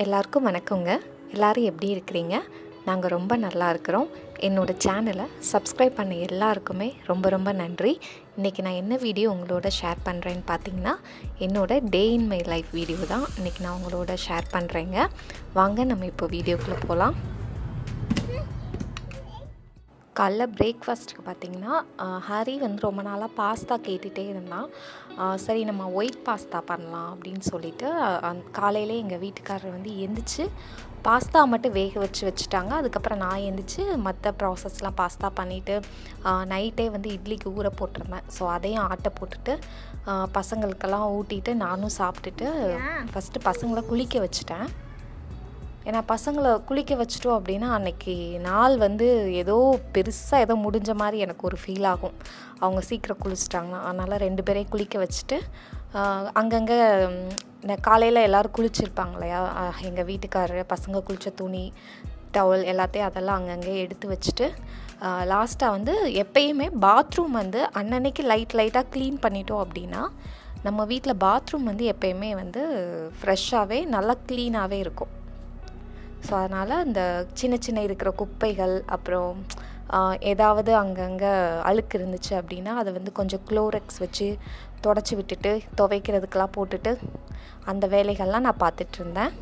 எல்லாருக்கும் வணக்கங்க எல்லாரும் எப்படி இருக்கிறீங்க நாங்கள் ரொம்ப நல்லா இருக்கிறோம் என்னோடய சேனலை சப்ஸ்கிரைப் பண்ண எல்லாருக்குமே ரொம்ப ரொம்ப நன்றி இன்றைக்கி நான் என்ன வீடியோ உங்களோட ஷேர் பண்ணுறேன்னு பார்த்தீங்கன்னா என்னோட day in my life video தான் இன்றைக்கி நான் உங்களோட ஷேர் பண்ணுறேங்க வாங்க நம்ம இப்போ வீடியோக்குள்ளே போகலாம் காலைல பிரேக்ஃபாஸ்ட்டுக்கு பார்த்தீங்கன்னா ஹரி வந்து ரொம்ப நாளாக பாஸ்தா கேட்டுகிட்டே இருந்தான் ஆஹ் சரி நம்ம ஒயிட் பாஸ்தா பண்ணலாம் அப்படின்னு சொல்லிட்டு அந் காலையிலே எங்கள் வீட்டுக்காரர் வந்து எந்திரிச்சு பாஸ்தா மட்டும் வேக வச்சு வச்சுட்டாங்க அதுக்கப்புறம் நான் எந்திரிச்சு மற்ற ப்ராசஸ்லாம் பாஸ்தா பண்ணிவிட்டு நைட்டே வந்து இட்லிக்கு ஊற போட்டிருந்தேன் ஸோ அதையும் ஆட்டை போட்டுட்டு ஆஹ் பசங்களுக்கெல்லாம் ஊட்டிட்டு நானும் சாப்பிட்டுட்டு ஃபஸ்ட்டு பசங்களை குளிக்க வச்சுட்டேன் ஏன்னா பசங்களை குளிக்க வச்சிட்டோம் அப்படின்னா அன்னைக்கு நாள் வந்து ஏதோ பெருசாக ஏதோ முடிஞ்ச மாதிரி எனக்கு ஒரு ஃபீல் ஆகும் அவங்க சீக்கிரம் குளிச்சிட்டாங்கன்னா அதனால் ரெண்டு பேரையும் குளிக்க வச்சுட்டு ஆஹ் அங்கங்கே காலையில் எல்லோரும் குளிச்சிருப்பாங்க இல்லையா எங்கள் வீட்டுக்காரர் பசங்க குளித்த துணி டவல் எல்லாத்தையும் அதெல்லாம் அங்கங்கே எடுத்து வச்சுட்டு லாஸ்ட்டாக வந்து எப்பயுமே பாத்ரூம் வந்து அன்னன்னைக்கு லைட் லைட்டாக க்ளீன் பண்ணிட்டோம் அப்படின்னா நம்ம வீட்டில் பாத்ரூம் வந்து எப்பயுமே வந்து ஃப்ரெஷ்ஷாகவே நல்லா க்ளீனாகவே இருக்கும் ஸோ அதனால் இந்த சின்ன சின்ன இருக்கிற குப்பைகள் அப்புறம் ஆஹ், ஏதாவது அங்கங்கே அழுக்கு இருந்துச்சு அப்படின்னா அதை வந்து கொஞ்சம் குளோரெக்ஸ் வச்சு தொடச்சி விட்டுட்டு துவைக்கிறதுக்கெலாம் போட்டுட்டு அந்த வேலைகள்லாம் நான் பார்த்துட்டு இருந்தேன்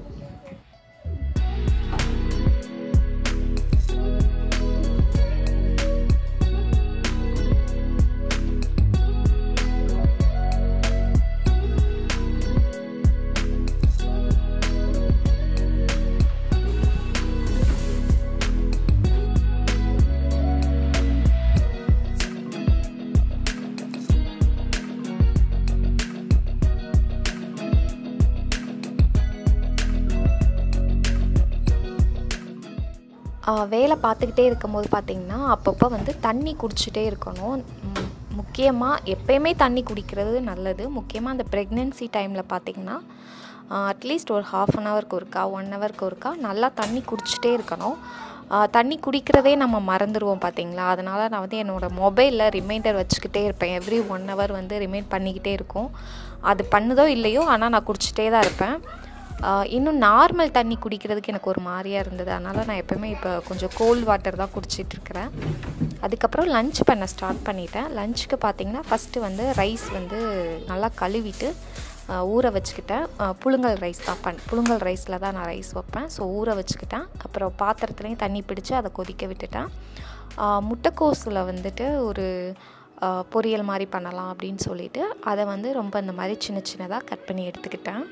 ஆஹ் வேலை பார்த்துக்கிட்டே இருக்கும்போது பார்த்திங்கன்னா அப்பப்போ வந்து தண்ணி குடிச்சிட்டே இருக்கணும் முக்கியமாக எப்பயுமே தண்ணி குடிக்கிறது நல்லது முக்கியமாக அந்த ப்ரெக்னென்சி டைமில் பார்த்திங்கன்னா அட்லீஸ்ட் ஒரு ஹாஃப் அன் ஹவருக்கு ஒருக்கா ஒன் ஹவருக்கு ஒருக்கா நல்லா தண்ணி குடிச்சிட்டே இருக்கணும் ஆஹ் தண்ணி குடிக்கிறதே நம்ம மறந்துடுவோம் பார்த்தீங்களா அதனால் நான் வந்து என்னோடய மொபைலில் ரிமைண்டர் வச்சுக்கிட்டே இருப்பேன் எவ்ரி ஒன் ஹவர் வந்து ரிமைண்ட் பண்ணிக்கிட்டே இருக்கும் அது பண்ணுதோ இல்லையோ ஆனால் நான் குடிச்சிட்டே தான் இருப்பேன் ஆஹ் இன்னும் நார்மல் தண்ணி குடிக்கிறதுக்கு எனக்கு ஒரு மாதிரியாக இருந்தது அதனால் நான் எப்போவுமே இப்போ கொஞ்சம் கோல்ட் வாட்டர் தான் குடிச்சிட்ருக்கிறேன் அதுக்கப்புறம் லஞ்ச் பண்ண ஸ்டார்ட் பண்ணிட்டேன் லஞ்சுக்கு பார்த்தீங்கன்னா ஃபஸ்ட்டு வந்து ரைஸ் வந்து நல்லா கழுவிட்டு ஆஹ் ஊற வச்சுக்கிட்டேன் ஆஹ் புழுங்கல் ரைஸ் தான் பண் புழுங்கல் ரைஸில் தான் நான் ரைஸ் வைப்பேன் ஸோ ஊற வச்சுக்கிட்டேன் அப்புறம் பாத்திரத்துலேயும் தண்ணி பிடிச்சி அதை கொதிக்க விட்டுட்டேன் ஆஹ் முட்டைக்கோஸில் வந்துட்டு ஒரு ஆஹ் பொரியல் மாதிரி பண்ணலாம் அப்படின்னு சொல்லிட்டு அதை வந்து ரொம்ப இந்த மாதிரி சின்ன சின்னதாக கட் பண்ணி எடுத்துக்கிட்டேன்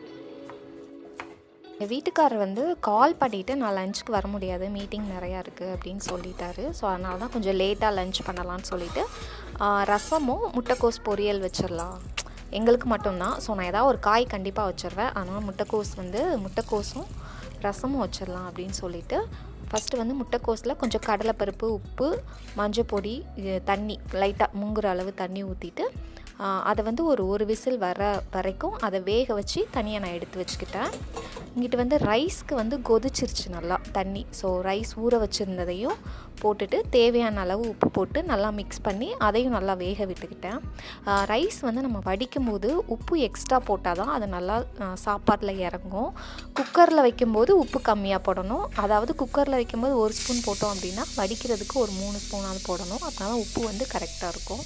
எங்கள் வீட்டுக்காரர் வந்து கால் பண்ணிவிட்டு நான் லஞ்சுக்கு வர முடியாது மீட்டிங் நிறையா இருக்குது அப்படின்னு சொல்லிட்டாரு ஸோ அதனால தான் கொஞ்சம் லேட்டாக லஞ்ச் பண்ணலான்னு சொல்லிட்டு ஆஹ் ரசமும் முட்டைக்கோஸ் பொரியல் வச்சிடலாம் எங்களுக்கு மட்டும்தான் ஸோ நான் ஏதாவது ஒரு காய் கண்டிப்பாக வச்சிடுவேன் ஆனால் முட்டைக்கோஸ் வந்து முட்டைக்கோஸும் ரசமும் வச்சிடலாம் அப்படின்னு சொல்லிட்டு ஃபஸ்ட்டு வந்து முட்டைக்கோஸில் கொஞ்சம் கடலைப்பருப்பு உப்பு மஞ்சள் பொடி இது தண்ணி லைட்டாக முங்குற அளவு தண்ணி ஊற்றிட்டு அதை வந்து ஒரு ஒரு விசில் வர வரைக்கும் அதை வேக வச்சு தனியாக நான் எடுத்து வச்சுக்கிட்டேன் இங்கிட்டு வந்து ரைஸ்க்கு வந்து கொதிச்சிருச்சு நல்லா தண்ணி ஸோ ரைஸ் ஊற வச்சுருந்ததையும் போட்டுட்டு தேவையான அளவு உப்பு போட்டு நல்லா மிக்ஸ் பண்ணி அதையும் நல்லா வேக விட்டுக்கிட்டேன் ரைஸ் வந்து நம்ம வடிக்கும் போது உப்பு எக்ஸ்ட்ரா போட்டால் தான் அது நல்லா சாப்பாட்டில் இறங்கும் குக்கரில் வைக்கும்போது உப்பு கம்மியாக போடணும் அதாவது குக்கரில் வைக்கும்போது ஒரு ஸ்பூன் போட்டோம் அப்படின்னா வடிக்கிறதுக்கு ஒரு மூணு ஸ்பூனாவது போடணும் அதனால உப்பு வந்து கரெக்டாக இருக்கும்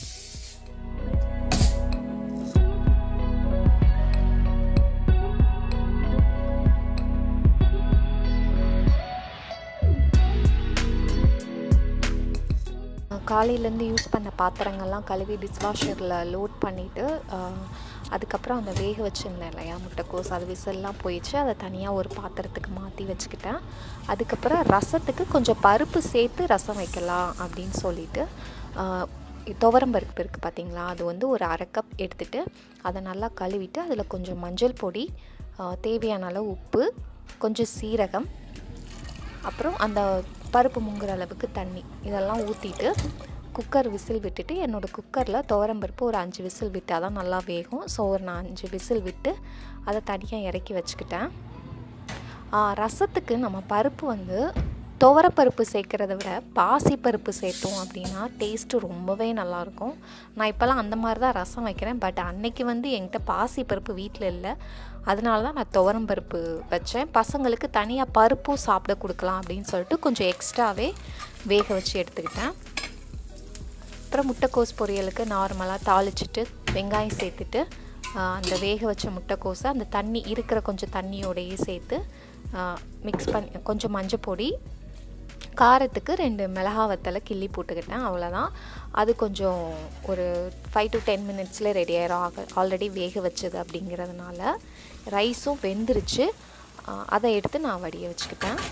காலையிலேருந்து யூஸ் பண்ண பாத்திரங்கள்லாம் கழுவி டிஷ்வாஷரில் லோட் பண்ணிவிட்டு அதுக்கப்புறம் அந்த வேக வச்சுருந்தேன் இல்லையா முட்டைக்கோஸ் அது விசில்லாம் போயிடுச்சு அதை தனியாக ஒரு பாத்திரத்துக்கு மாற்றி வச்சுக்கிட்டேன் அதுக்கப்புறம் ரசத்துக்கு கொஞ்சம் பருப்பு சேர்த்து ரசம் வைக்கலாம் அப்படின்னு சொல்லிட்டு ஆஹ், துவரம் பருப்பு இருக்குது பார்த்தீங்களா அது வந்து ஒரு அரை கப் எடுத்துகிட்டு அதை நல்லா கழுவிட்டு அதில் கொஞ்சம் மஞ்சள் பொடி ஆஹ், தேவையான அளவு உப்பு கொஞ்சம் சீரகம் அப்புறம் அந்த பருப்பு முங்குற அளவுக்கு தண்ணி இதெல்லாம் ஊற்றிட்டு குக்கர் விசில் விட்டுட்டு என்னோடய குக்கரில் துவரம்பருப்பு ஒரு அஞ்சு விசில் விட்டால் தான் நல்லா வேகும் ஸோ ஒரு நான் அஞ்சு விசில் விட்டு அதை தனியாக இறக்கி வச்சுக்கிட்டேன் ஆ, ரசத்துக்கு நம்ம பருப்பு வந்து துவரப்பருப்பு சேர்க்குறத விட பாசிப்பருப்பு சேர்த்தோம் அப்படின்னா டேஸ்ட்டு ரொம்பவே நல்லாயிருக்கும் நான் இப்போல்லாம் அந்த மாதிரி தான் ரசம் வைக்கிறேன் பட் அன்னைக்கு வந்து என்கிட்ட பாசிப்பருப்பு வீட்டில் இல்லை அதனால தான் நான் துவரம் பருப்பு வச்சேன் பசங்களுக்கு தனியாக பருப்பும் சாப்பிட கொடுக்கலாம் அப்படின்னு சொல்லிட்டு கொஞ்சம் எக்ஸ்ட்ராவே வேக வச்சு எடுத்துக்கிட்டேன் அப்புறம் முட்டைக்கோஸ் பொரியலுக்கு நார்மலாக தாளிச்சிட்டு வெங்காயம் சேர்த்துட்டு ஆஹ், அந்த வேக வச்ச முட்டைக்கோஸை அந்த தண்ணி இருக்கிற கொஞ்சம் தண்ணியோடையே சேர்த்து மிக்ஸ் பண்ணி கொஞ்சம் மஞ்சள் பொடி காரத்துக்கு ரெண்டு மிளகா வத்தலை கிள்ளி போட்டுக்கிட்டேன் அவ்வளோதான் அது கொஞ்சம் ஒரு ஃபைவ் டு டென் மினிட்ஸில் ரெடி ஆயிரும் ஆக ஆல்ரெடி வேக வச்சது அப்படிங்கிறதுனால ரைஸும் வெந்துருச்சு ஆஹ், அதை எடுத்து நான் வடிய வச்சுக்கிட்டேன்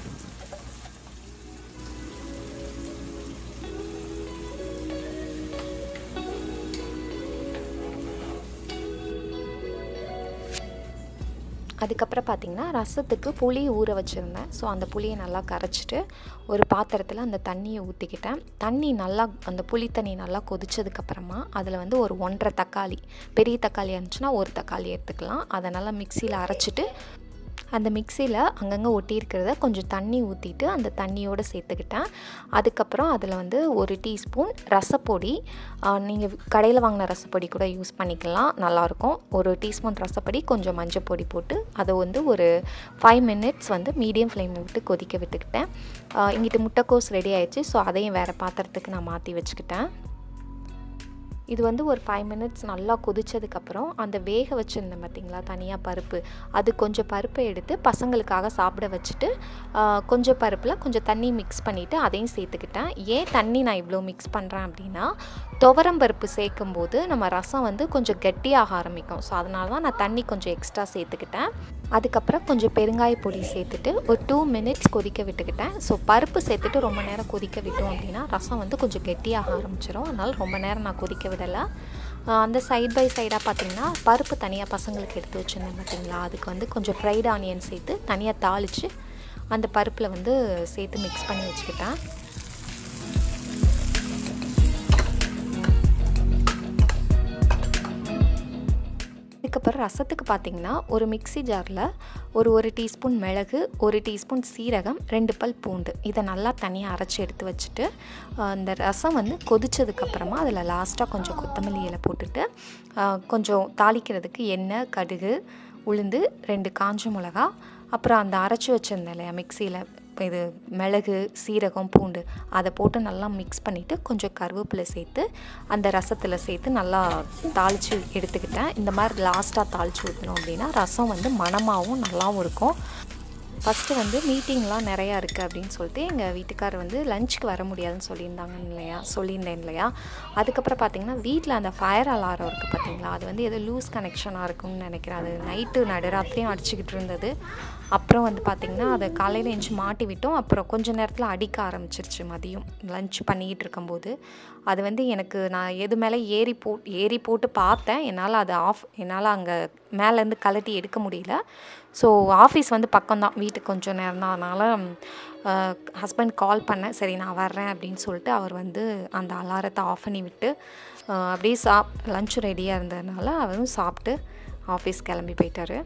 அதுக்கப்புறம் பார்த்திங்கன்னா ரசத்துக்கு புளி ஊற வச்சுருந்தேன் ஸோ அந்த புளியை நல்லா கரைச்சிட்டு ஒரு பாத்திரத்தில் அந்த தண்ணியை ஊற்றிக்கிட்டேன் தண்ணி நல்லா அந்த புளி தண்ணி நல்லா கொதிச்சதுக்கப்புறமா அதில் வந்து ஒரு ஒன்றரை தக்காளி பெரிய தக்காளி இருந்துச்சுன்னா ஒரு தக்காளி எடுத்துக்கலாம் அதை நல்லா மிக்சியில் அரைச்சிட்டு அந்த மிக்சியில் அங்கங்கே ஒட்டியிருக்கிறத கொஞ்சம் தண்ணி ஊற்றிட்டு அந்த தண்ணியோடு சேர்த்துக்கிட்டேன் அதுக்கப்புறம் அதில் வந்து ஒரு டீஸ்பூன் ரசப்பொடி நீங்கள் கடையில் வாங்கின ரசப்பொடி கூட யூஸ் பண்ணிக்கலாம் நல்லாயிருக்கும் ஒரு டீஸ்பூன் ரசப்பொடி கொஞ்சம் மஞ்சள் பொடி போட்டு அதை வந்து ஒரு ஃபைவ் மினிட்ஸ் வந்து மீடியம் ஃப்ளேமில் விட்டு கொதிக்க விட்டுக்கிட்டேன் ஆஹ் இங்கிட்டு முட்டைக்கோஸ் ரெடி ஆயிடுச்சு ஸோ அதையும் வேறு பாத்திரத்துக்கு நான் மாற்றி வச்சுக்கிட்டேன் இது வந்து ஒரு ஃபைவ் மினிட்ஸ் நல்லா கொதிச்சதுக்கப்புறம் அந்த வேக வச்சுருந்தேன் பார்த்தீங்களா தனியாக பருப்பு அது கொஞ்சம் பருப்பை எடுத்து பசங்களுக்காக சாப்பிட வச்சுட்டு ஆ, கொஞ்சம் பருப்பில் கொஞ்சம் தண்ணி மிக்ஸ் பண்ணிவிட்டு அதையும் சேர்த்துக்கிட்டேன் ஏன் தண்ணி நான் இவ்வளோ மிக்ஸ் பண்ணுறேன் அப்படின்னா துவரம் பருப்பு சேர்க்கும்போது நம்ம ரசம் வந்து கொஞ்சம் கெட்டியாக ஆரம்பிக்கும் ஸோ அதனால தான் நான் தண்ணி கொஞ்சம் எக்ஸ்ட்ரா சேர்த்துக்கிட்டேன் அதுக்கப்புறம் கொஞ்சம் பெருங்காய பொடி சேர்த்துட்டு ஒரு டூ மினிட்ஸ் கொதிக்க விட்டுக்கிட்டேன் ஸோ பருப்பு சேர்த்துட்டு ரொம்ப நேரம் கொதிக்க விட்டோம் அப்படின்னா ரசம் வந்து கொஞ்சம் கெட்டியாக ஆரம்பிச்சிரும் அதனால் ரொம்ப நேரம் நான் கொதிக்க விடலை ஆஹ் அந்த சைட் பை சைடாக பார்த்தீங்கன்னா பருப்பு தனியாக பசங்களுக்கு எடுத்து வச்சுருந்தேன் பார்த்தீங்களா அதுக்கு வந்து கொஞ்சம் ஃப்ரைட் ஆனியன் சேர்த்து தனியாக தாளித்து அந்த பருப்பில் வந்து சேர்த்து மிக்ஸ் பண்ணி வச்சுக்கிட்டேன் அதுக்கப்புறம் ரசத்துக்கு பார்த்தீங்கன்னா ஒரு மிக்ஸி ஜாரில் ஒரு ஒரு டீஸ்பூன் மிளகு ஒரு டீஸ்பூன் சீரகம் ரெண்டு பல் பூண்டு இதை நல்லா தனியாக அரைச்சி எடுத்து வச்சுட்டு ஆஹ் இந்த ரசம் வந்து கொதிச்சதுக்கப்புறமா அதில் லாஸ்ட்டாக கொஞ்சம் கொத்தமல்லி இலை போட்டுட்டு ஆஹ் கொஞ்சம் தாளிக்கிறதுக்கு எண்ணெய் கடுகு உளுந்து ரெண்டு காஞ்ச மிளகா அப்புறம் அந்த அரைச்சி வச்சிருந்தேன் இல்லையா மிக்சியில் இது மிளகு சீரகம் பூண்டு அதை போட்டு நல்லா மிக்ஸ் பண்ணிவிட்டு கொஞ்சம் கருவேப்பிலை சேர்த்து அந்த ரசத்தில் சேர்த்து நல்லா தாளித்து எடுத்துக்கிட்டேன் இந்த மாதிரி லாஸ்ட்டாக தாளித்து ஊற்றணும் அப்படின்னா ரசம் வந்து மணமாகவும் நல்லாவும் இருக்கும் ஃபஸ்ட்டு வந்து மீட்டிங்லாம் நிறையா இருக்குது அப்படின்னு சொல்லிட்டு எங்கள் வீட்டுக்காரர் வந்து லஞ்சுக்கு வர முடியாதுன்னு சொல்லியிருந்தாங்க இல்லையா சொல்லியிருந்தேன் இல்லையா அதுக்கப்புறம் பார்த்தீங்கன்னா வீட்டில் அந்த ஃபயர் அலாரம் இருக்குது பார்த்தீங்களா அது வந்து ஏதோ லூஸ் கனெக்ஷனாக இருக்கும்னு நினைக்கிறேன் அது நைட்டு நடுராத்திரியும் அடிச்சுக்கிட்டு இருந்தது அப்புறம் வந்து பார்த்திங்கன்னா அதை காலையில் எழுந்து மாட்டி விட்டோம் அப்புறம் கொஞ்ச நேரத்தில் அடிக்க ஆரம்பிச்சிருச்சு மதியம் லஞ்ச் பண்ணிக்கிட்டு இருக்கும்போது அது வந்து எனக்கு நான் எது மேலே ஏறி போ ஏறி போட்டு பார்த்தேன் என்னால் அதை ஆஃப் என்னால் அங்கே மேலேருந்து கழட்டி எடுக்க முடியல ஸோ ஆஃபீஸ் வந்து பக்கம்தான் வீட்டுக்கு கொஞ்சம் நேரம் தான் அதனால் ஹஸ்பண்ட் கால் பண்ணேன் சரி நான் வர்றேன் அப்படின்னு சொல்லிட்டு அவர் வந்து அந்த அலாரத்தை ஆஃப் பண்ணி விட்டு அஹ், அப்படியே சாப் லஞ்ச் ரெடியாக இருந்ததுனால அவரும் சாப்பிட்டு ஆஃபீஸ் கிளம்பி போயிட்டாரு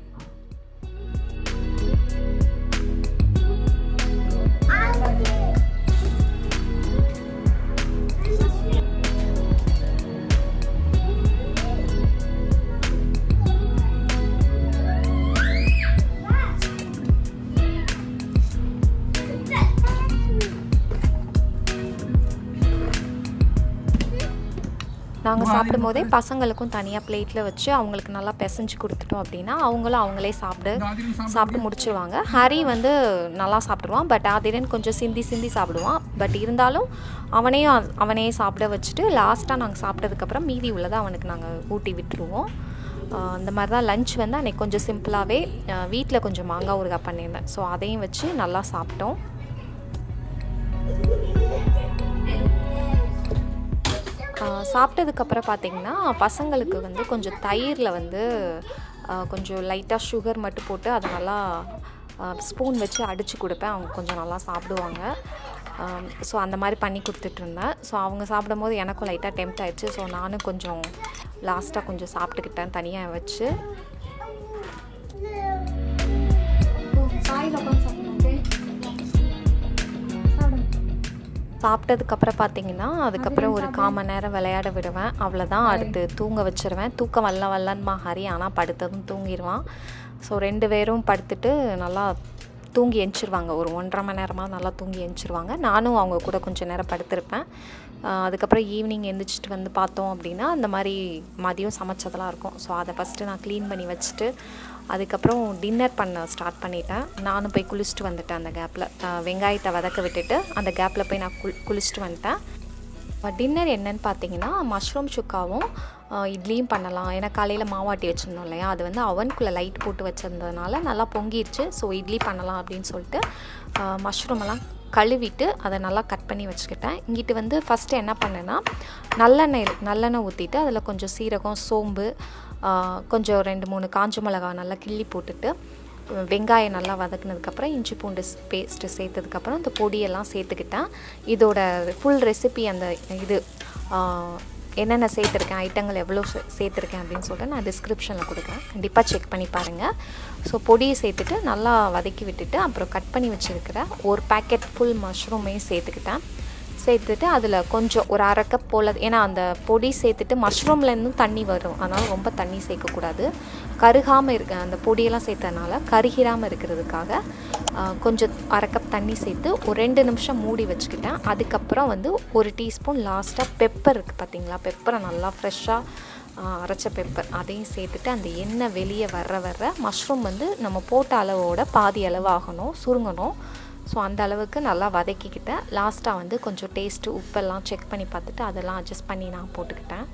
நாங்கள் சாப்பிடும் போதே பசங்களுக்கும் தனியாக பிளேட்டில் வச்சு அவங்களுக்கு நல்லா பிசைஞ்சு கொடுத்துட்டோம் அப்படின்னா அவங்களும் அவங்களே சாப்பிடு சாப்பிட்டு முடிச்சிருவாங்க ஹரி வந்து நல்லா சாப்பிடுவான் பட் ஆதிரன் கொஞ்சம் சிந்தி சிந்தி சாப்பிடுவான் பட் இருந்தாலும் அவனையும் அ- அவனே சாப்பிட வச்சுட்டு லாஸ்ட்டாக நாங்கள் சாப்பிட்டதுக்கப்புறம் மீதி உள்ளதை அவனுக்கு நாங்கள் ஊட்டி விட்டுருவோம் ஆஹ் இந்த மாதிரி தான் லஞ்ச் வந்து அன்றைக்கி கொஞ்சம் சிம்பிளாகவே வீட்டில் கொஞ்சம் மாங்காய் ஊறுகாய் பண்ணியிருந்தேன் ஸோ அதையும் வச்சு நல்லா சாப்பிட்டோம் ஆஹ் சாப்பிட்டதுக்கப்புறம் பார்த்தீங்கன்னா பசங்களுக்கு வந்து கொஞ்சம் தயிரில் வந்து ஆஹ் கொஞ்சம் லைட்டாக சுகர் மட்டும் போட்டு அதை நல்லா ஸ்பூன் வச்சு அடித்து கொடுப்பேன் அவங்க கொஞ்சம் நல்லா சாப்பிடுவாங்க ஸோ அந்த மாதிரி பண்ணி கொடுத்துட்ருந்தேன் ஸோ அவங்க சாப்பிடும்போது எனக்கும் லைட்டாக டெம்ட் ஆயிடுச்சு ஸோ நானும் கொஞ்சம் லாஸ்ட்டாக கொஞ்சம் சாப்பிட்டுக்கிட்டேன் தனியாக வச்சு சாயில் உட்காந்து சாப்பிடணும் ஓகே சாப்பிட்டதுக்கப்புறம் பார்த்தீங்கன்னா அதுக்கப்புறம் ஒரு கால் மணி நேரம் விளையாட விடுவேன் அவ்வளோதான் அடுத்து தூங்க வச்சிருவேன் தூக்கம் வல்ல வல்லன்மா ஹரி ஆனால் படுத்ததும் தூங்கிடுவான் ஸோ ரெண்டு பேரும் படுத்துட்டு நல்லா தூங்கி எந்திரிச்சிருவாங்க ஒரு ஒன்றரை மணி நேரமாக நல்லா தூங்கி எந்திரிச்சிருவாங்க நானும் அவங்க கூட கொஞ்சம் நேரம் படுத்திருப்பேன் ஆஹ் அதுக்கப்புறம் ஈவினிங் எந்திரிச்சிட்டு வந்து பார்த்தோம் அப்படின்னா அந்த மாதிரி மதியம் சமைச்சதெல்லாம் இருக்கும் ஸோ அதை ஃபஸ்ட்டு நான் க்ளீன் பண்ணி வச்சுட்டு அதுக்கப்புறம் டின்னர் பண்ண ஸ்டார்ட் பண்ணிட்டேன் நானும் போய் குளிச்சுட்டு வந்துட்டேன் அந்த கேப்பில் வெங்காயத்தை வதக்க விட்டுட்டு அந்த கேப்பில் போய் நான் குள் குளிச்சுட்டு வந்துட்டேன் டின்னர் என்னன்னு பார்த்தீங்கன்னா மஷ்ரூம் சுக்காவும் ஆஹ் இட்லியும் பண்ணலாம் ஏன்னா காலையில் மாவாட்டி வச்சுருந்தோம் இல்லையா அது வந்து அவனுக்குள்ளே லைட் போட்டு வச்சுருந்ததுனால நல்லா பொங்கிருச்சு ஸோ இட்லி பண்ணலாம் அப்படின்னு சொல்லிட்டு மஷ்ரூம் எல்லாம் கழுவிட்டு அதை நல்லா கட் பண்ணி வச்சுக்கிட்டேன் இங்கிட்டு வந்து ஃபஸ்ட்டு என்ன பண்ணேன்னா நல்லெண்ணெய் நல்லெண்ணெய் ஊற்றிட்டு அதில் கொஞ்சம் சீரகம் சோம்பு ஆஹ் கொஞ்சம் ரெண்டு மூணு காஞ்ச மிளகாய் நல்லா கிள்ளி போட்டுட்டு வெங்காயம் நல்லா வதக்குனதுக்கப்புறம் இஞ்சி பூண்டு பேஸ்ட்டு சேர்த்ததுக்கப்புறம் இந்த பொடியெல்லாம் சேர்த்துக்கிட்டேன் இதோட ஃபுல் ரெசிபி அந்த இது ஆஹ், என்னென்ன சேர்த்துருக்கேன் ஐட்டங்கள் எவ்வளோ சே- சேர்த்துருக்கேன் அப்படின்னு சொல்லிட்டு நான் டிஸ்கிரிப்ஷனில் கொடுக்குறேன் கண்டிப்பாக செக் பண்ணி பாருங்கள் ஸோ பொடியை சேர்த்துட்டு நல்லா வதக்கி விட்டுட்டு அப்புறம் கட் பண்ணி வச்சுருக்கிற ஒரு பேக்கெட் ஃபுல் மஷ்ரூமையும் சேர்த்துக்கிட்டேன் சேர்த்துட்டு அதில் கொஞ்சம் ஒரு அரை கப் போல் ஏன்னா அந்த பொடி சேர்த்துட்டு மஷ்ரூம்லேருந்தும் தண்ணி வரும் அதனால் ரொம்ப தண்ணி சேர்க்கக்கூடாது கருகாமல் இருக்க அந்த பொடியெல்லாம் சேர்த்ததுனால கருகிராமல் இருக்கிறதுக்காக ஆ, கொஞ்சம் அரை கப் தண்ணி சேர்த்து ஒரு ரெண்டு நிமிஷம் மூடி வச்சுக்கிட்டேன் அதுக்கப்புறம் வந்து ஒரு டீஸ்பூன் லாஸ்ட்டாக பெப்பர் இருக்குது பார்த்தீங்களா பெப்பரை நல்லா ஃப்ரெஷ்ஷாக அரைச்ச பெப்பர் அதையும் சேர்த்துட்டு அந்த எண்ணெய் வெளியே வர்ற வர்ற மஷ்ரூம் வந்து நம்ம போட்ட அளவோட பாதி அளவு ஆகணும் சுருங்கணும் ஸோ அந்த அளவுக்கு நல்லா வதக்கிக்கிட்டேன் லாஸ்ட்டாக வந்து கொஞ்சம் டேஸ்ட்டு உப்பெல்லாம் செக் பண்ணி பார்த்துட்டு அதெல்லாம் அட்ஜஸ்ட் பண்ணி நான் போட்டுக்கிட்டேன்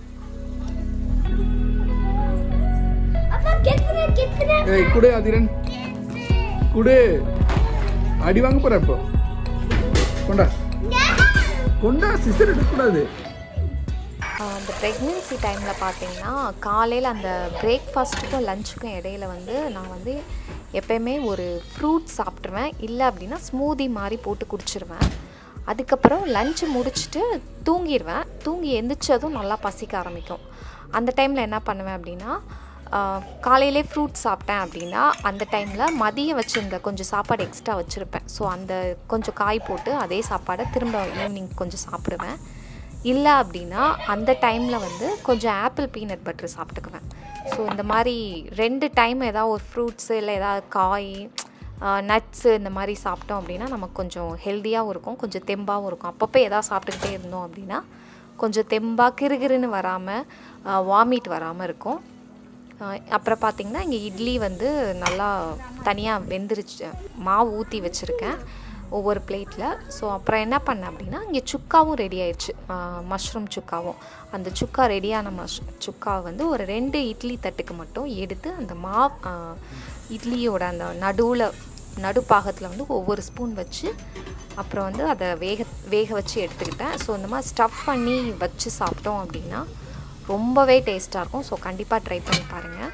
அப்பா கெத்துற கெத்துற ஏய் குடு அதிரன் குடு அடி வாங்க போற இப்போ கொண்டா கொண்டா சிஸ்டர் எடுக்கக்கூடாது ஆஹ் அந்த ப்ரெக்னென்சி டைமில் பார்த்தீங்கன்னா காலையில் அந்த பிரேக்ஃபாஸ்ட்டுக்கும் லஞ்சுக்கும் இடையில வந்து நான் வந்து எப்பயுமே ஒரு ஃப்ரூட் சாப்பிட்ருவேன் இல்லை அப்படின்னா ஸ்மூதி மாதிரி போட்டு குடிச்சிருவேன் அதுக்கப்புறம் லஞ்சு முடிச்சுட்டு தூங்கிடுவேன் தூங்கி எந்திரிச்சதும் நல்லா பசிக்க ஆரம்பிக்கும் அந்த டைமில் என்ன பண்ணுவேன் அப்படின்னா ஆஹ் காலையிலே ஃப்ரூட் சாப்பிட்டேன் அப்படின்னா அந்த டைமில் மதியம் வச்சுருந்த கொஞ்சம் சாப்பாடு எக்ஸ்ட்ரா வச்சுருப்பேன் ஸோ அந்த கொஞ்சம் காய் போட்டு அதே சாப்பாடை திரும்ப ஈவினிங் கொஞ்சம் சாப்பிடுவேன் இல்லை அப்படின்னா அந்த டைமில் வந்து கொஞ்சம் ஆப்பிள் பீனட் பட்டர் சாப்பிட்டுக்குவேன் ஸோ இந்த மாதிரி ரெண்டு டைம் ஏதாவது ஒரு ஃப்ரூட்ஸு இல்லை ஏதாவது காய் நட்ஸு இந்த மாதிரி சாப்பிட்டோம் அப்படின்னா நமக்கு கொஞ்சம் ஹெல்த்தியாகவும் இருக்கும் கொஞ்சம் தெம்பாகவும் இருக்கும் அப்பப்போ ஏதாவது சாப்பிட்டுக்கிட்டே இருந்தோம் அப்படின்னா கொஞ்சம் தெம்பாக கிறுகிறுன்னு வராமல் வாமிட் வராமல் இருக்கும் ஆஹ் அப்புறம் பார்த்திங்கன்னா இங்கே இட்லி வந்து நல்லா தனியாக வெந்துருச்சு மாவு ஊற்றி வச்சுருக்கேன் ஒவ்வொரு பிளேட்டில் ஸோ அப்புறம் என்ன பண்ணேன் அப்படின்னா இங்கே சுக்காவும் ரெடி ஆயிடுச்சு மஷ்ரூம் சுக்காவும் அந்த சுக்கா ரெடியான மஷ் சுக்கா வந்து ஒரு ரெண்டு இட்லி தட்டுக்கு மட்டும் எடுத்து அந்த மா ஆஹ் இட்லியோட அந்த நடுவில் நடுப்பாகத்தில் வந்து ஒவ்வொரு ஸ்பூன் வச்சு அப்புறம் வந்து அதை வேக வேக வச்சு எடுத்துக்கிட்டேன் ஸோ இந்த மாதிரி ஸ்டஃப் பண்ணி வச்சு சாப்பிட்டோம் அப்படின்னா ரொம்பவே டேஸ்ட்டாக இருக்கும் ஸோ கண்டிப்பாக ட்ரை பண்ணி பாருங்கள்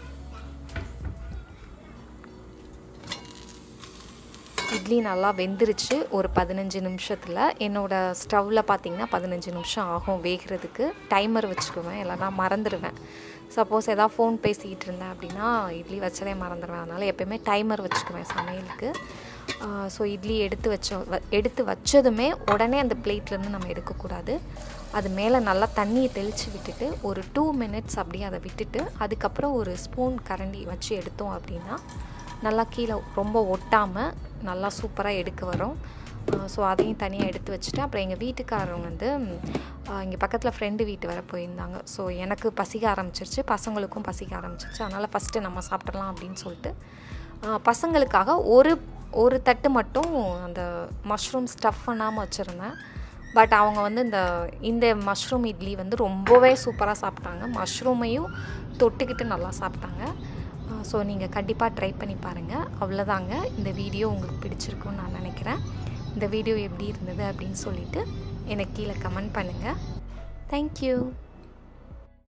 இட்லி நல்லா வெந்துருச்சு ஒரு பதினஞ்சு நிமிஷத்தில் என்னோடய ஸ்டவ்வில் பார்த்தீங்கன்னா பதினஞ்சு நிமிஷம் ஆகும் வேகிறதுக்கு டைமர் வச்சுக்குவேன் இல்லைனா மறந்துடுவேன் சப்போஸ் எதாவது ஃபோன் பேசிக்கிட்டு இருந்தேன் அப்படின்னா இட்லி வச்சதே மறந்துடுவேன் அதனால் எப்பயுமே டைமர் வச்சுக்குவேன் சமையலுக்கு ஸோ இட்லி எடுத்து வச்ச வ- எடுத்து வச்சதுமே உடனே அந்த பிளேட்லேருந்து நம்ம எடுக்கக்கூடாது அது மேலே நல்லா தண்ணியை தெளித்து விட்டுட்டு ஒரு டூ மினிட்ஸ் அப்படியே அதை விட்டுட்டு அதுக்கப்புறம் ஒரு ஸ்பூன் கரண்டி வச்சு எடுத்தோம் அப்படின்னா நல்லா கீழே ரொம்ப ஒட்டாமல் நல்லா சூப்பராக எடுக்க வரும் ஸோ அதையும் தனியாக எடுத்து வச்சுட்டு அப்புறம் எங்கள் வீட்டுக்காரங்க வந்து இங்கே பக்கத்தில் ஃப்ரெண்டு வீட்டு வர போயிருந்தாங்க ஸோ எனக்கு பசிக்க ஆரம்பிச்சிருச்சு பசங்களுக்கும் பசிக்க ஆரம்பிச்சிருச்சு அதனால் ஃபஸ்ட்டு நம்ம சாப்பிட்றலாம் அப்படின்னு சொல்லிட்டு ஆ, பசங்களுக்காக ஒரு ஒரு தட்டு மட்டும் அந்த மஷ்ரூம் ஸ்டஃப் பண்ணாமல் வச்சுருந்தேன் பட் அவங்க வந்து இந்த இந்த மஷ்ரூம் இட்லி வந்து ரொம்பவே சூப்பராக சாப்பிட்டாங்க மஷ்ரூமையும் தொட்டுக்கிட்டு நல்லா சாப்பிட்டாங்க ஸோ நீங்கள் கண்டிப்பாக ட்ரை பண்ணி பாருங்கள் அவ்வளோதாங்க இந்த வீடியோ உங்களுக்கு பிடிச்சிருக்குன்னு நான் நினைக்கிறேன் இந்த வீடியோ எப்படி இருந்தது அப்படின்னு சொல்லிட்டு எனக்கு கீழே கமெண்ட் பண்ணுங்கள் தேங்க்யூ